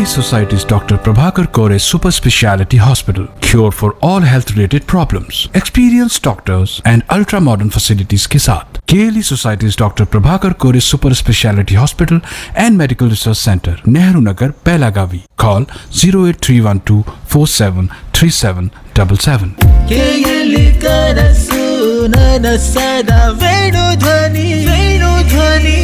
Kaylee Society's Dr. Prabhakar Kore Super Speciality Hospital. Cure for all health related problems. Experienced doctors and ultra modern facilities के साथ केली societies doctor Prabhakar Kore super speciality hospital and medical research centre Nehru Nagar Belagavi call zero eight three one two four seven three seven double seven ಕೇಯಲಿ ಕನಸು ನನಸದ ವೇಣು ಧ್ವನಿ ವೇಣು ಧ್ವನಿ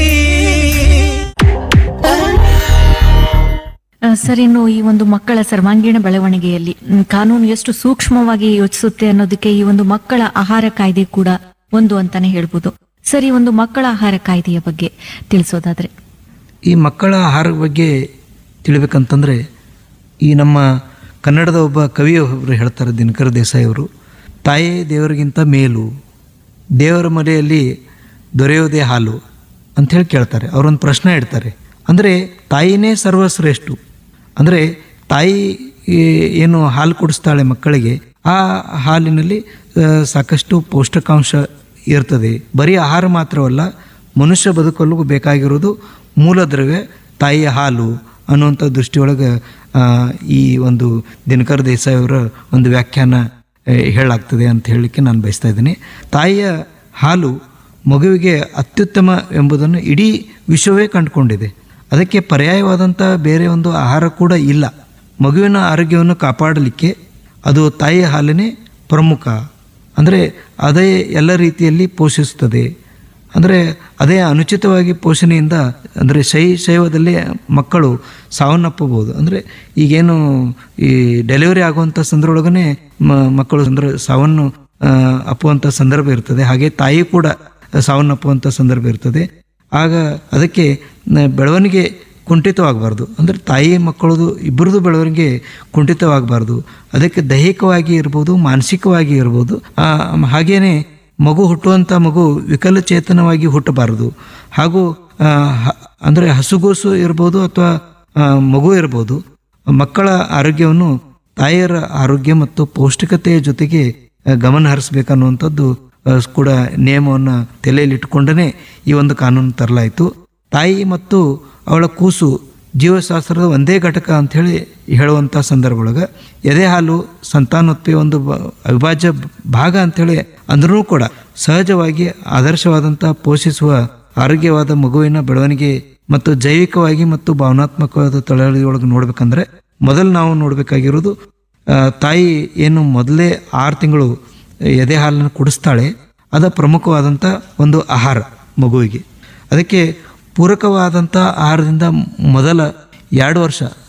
ಆ, sir ಇನ್ನು ಈ ಒಂದು ಮಕ್ಕಳ ಸರ್ವಾಂಗೀಣ ಬೆಳವಣಿಗೆಯಲ್ಲಿ ಮ್, ಕಾನೂನು ಎಷ್ಟು ಸೂಕ್ಷ್ಮವಾಗಿ ಯೋಚಿಸುತ್ತೆ ಅನ್ನೋದಕ್ಕೆ ಈ ಒಂದು ಮಕ್ಕಳ ಆಹಾರ ಕಾಯ್ದೆ ಕೂಡ ಒಂದು ಅಂತಾನೆ ಹೇಳ್ಬೋದು ಸರ್ ಈ ಒಂದು ಮಕ್ಕಳ ಆಹಾರ ಕಾಯ್ದೆಯ ಬಗ್ಗೆ ತಿಳಿಸೋದಾದ್ರೆ ಈ ಮಕ್ಕಳ ಆಹಾರದ ಬಗ್ಗೆ ತಿಳಿಬೇಕಂತಂದರೆ ಈ ನಮ್ಮ ಕನ್ನಡದ ಒಬ್ಬ ಕವಿ ಒಬ್ಬರು ಹೇಳ್ತಾರೆ ದಿನಕರ ದೇಸಾಯಿ ಅವರು ತಾಯೇ ದೇವರಿಗಿಂತ ಮೇಲು ದೇವರ ಮನೆಯಲ್ಲಿ ದೊರೆಯೋದೇ ಹಾಲು ಅಂಥೇಳಿ ಕೇಳ್ತಾರೆ ಅವರೊಂದು ಪ್ರಶ್ನೆ ಇಡ್ತಾರೆ ಅಂದರೆ ತಾಯಿನೇ ಸರ್ವಶ್ರೇಷ್ಠ ಅಂದರೆ ತಾಯಿ ಈ ಏನು ಹಾಲು ಕುಡಿಸ್ತಾಳೆ ಮಕ್ಕಳಿಗೆ ಆ ಹಾಲಿನಲ್ಲಿ ಆ, ಸಾಕಷ್ಟು ಪೌಷ್ಟಿಕಾಂಶ ಇರ್ತದೆ ಬರೀ ಆಹಾರ ಮಾತ್ರವಲ್ಲ ಮನುಷ್ಯ ಬದುಕಲು ಬೇಕಾಗಿರೋದು ಮೂಲ ದ್ರವ್ಯ ತಾಯಿಯ ಹಾಲು ಅನ್ನುವಂಥ ದೃಷ್ಟಿಯೊಳಗೆ ಆ, ಈ ಒಂದು ದಿನಕರ ದೇಸಾಯಿ ಅವರ ಒಂದು ವ್ಯಾಖ್ಯಾನ ಆ, ಹೇಳಾಗ್ತದೆ ಅಂತ ಹೇಳಲಿಕ್ಕೆ ನಾನು ಬಯಸ್ತಾ ಇದ್ದೀನಿ ತಾಯಿಯ ಹಾಲು ಮಗುವಿಗೆ ಅತ್ಯುತ್ತಮ ಎಂಬುದನ್ನು ಇಡೀ ವಿಶ್ವವೇ ಕಂಡುಕೊಂಡಿದೆ ಅದಕ್ಕೆ ಪರ್ಯಾಯವಾದಂಥ ಬೇರೆ ಒಂದು ಆಹಾರ ಕೂಡ ಇಲ್ಲ ಮಗುವಿನ ಆರೋಗ್ಯವನ್ನು ಕಾಪಾಡಲಿಕ್ಕೆ ಅದು ತಾಯಿಯ ಹಾಲನೇ ಪ್ರಮುಖ ಅಂದರೆ ಅದೇ ಎಲ್ಲ ರೀತಿಯಲ್ಲಿ ಪೋಷಿಸುತ್ತದೆ ಅಂದರೆ ಅದೇ ಅನುಚಿತವಾಗಿ ಪೋಷಣೆಯಿಂದ ಅಂದರೆ ಶೈ ಶೈವದಲ್ಲಿ ಮಕ್ಕಳು ಸಾವನ್ನಪ್ಪಬಹುದು ಅಂದರೆ ಈಗೇನು ಈ ಡೆಲಿವರಿ ಆಗುವಂಥ ಸಂದರ್ಭದೊಳಗನೆ ಮ- ಮಕ್ಕಳು ಅಂದರೆ ಸಾವನ್ನು ಆ, ಅಪ್ಪುವಂಥ ಸಂದರ್ಭ ಇರ್ತದೆ ಹಾಗೆ ತಾಯಿ ಕೂಡ ಸಾವನ್ನಪ್ಪುವಂಥ ಸಂದರ್ಭ ಇರ್ತದೆ ಆಗ ಅದಕ್ಕೆ ನ- ಬೆಳವಣಿಗೆ ಕುಂಠಿತವಾಗಬಾರ್ದು ಅಂದರೆ ತಾಯಿ ಮಕ್ಕಳದು ಇಬ್ಬರದು ಬೆಳವಣಿಗೆ ಕುಂಠಿತವಾಗಬಾರ್ದು ಅದಕ್ಕೆ ದೈಹಿಕವಾಗಿ ಇರ್ಬೋದು ಮಾನಸಿಕವಾಗಿ ಇರ್ಬೋದು ಆ, ಹಾಗೇನೆ ಮಗು ಹುಟ್ಟುವಂಥ ಮಗು ವಿಕಲಚೇತನವಾಗಿ ಹುಟ್ಟಬಾರದು ಹಾಗೂ ಆ, ಹ- ಅಂದರೆ ಹಸುಗೂಸು ಇರ್ಬೋದು ಅಥವಾ ಆ, ಮಗು ಇರ್ಬೋದು ಮಕ್ಕಳ ಆರೋಗ್ಯವನ್ನು ತಾಯಿಯರ ಆರೋಗ್ಯ ಮತ್ತು ಪೌಷ್ಟಿಕತೆಯ ಜೊತೆಗೆ ಆ, ಗಮನ ಹರಿಸಬೇಕನ್ನುವಂಥದ್ದು ಆ, ಕೂಡ ನಿಯಮವನ್ನು ತಲೆಯಲ್ಲಿಟ್ಟುಕೊಂಡೇ ಈ ಒಂದು ಕಾನೂನು ತರಲಾಯಿತು ತಾಯಿ ಮತ್ತು ಅವಳ ಕೂಸು ಜೀವಶಾಸ್ತ್ರದ ಒಂದೇ ಘಟಕ ಅಂಥೇಳಿ ಹೇಳುವಂಥ ಸಂದರ್ಭದೊಳಗೆ ಎದೆ ಹಾಲು ಸಂತಾನೋತ್ಪತ್ತಿ ಒಂದು ಬ- ಅವಿಭಾಜ್ಯ ಭಾಗ ಅಂಥೇಳಿ ಅಂದ್ರೂ ಕೂಡ ಸಹಜವಾಗಿ ಆದರ್ಶವಾದಂಥ ಪೋಷಿಸುವ ಆರೋಗ್ಯವಾದ ಮಗುವಿನ ಬೆಳವಣಿಗೆ ಮತ್ತು ಜೈವಿಕವಾಗಿ ಮತ್ತು ಭಾವನಾತ್ಮಕವಾದ ತೊಳವಳಿಗೆ ನೋಡ್ಬೇಕಂದ್ರೆ ಮೊದಲು ನಾವು ನೋಡಬೇಕಾಗಿರೋದು ಆ, ತಾಯಿ ಏನು ಮೊದಲೇ ಆರು ತಿಂಗಳು ಎದೆ ಹಾಲನ್ನು ಕುಡಿಸ್ತಾಳೆ ಅದ ಪ್ರಮುಖವಾದಂಥ ಒಂದು ಆಹಾರ ಮಗುವಿಗೆ ಅದಕ್ಕೆ ಪೂರಕವಾದಂಥ ಆಹಾರದಿಂದ ಮೊದಲ ಎರಡು ವರ್ಷ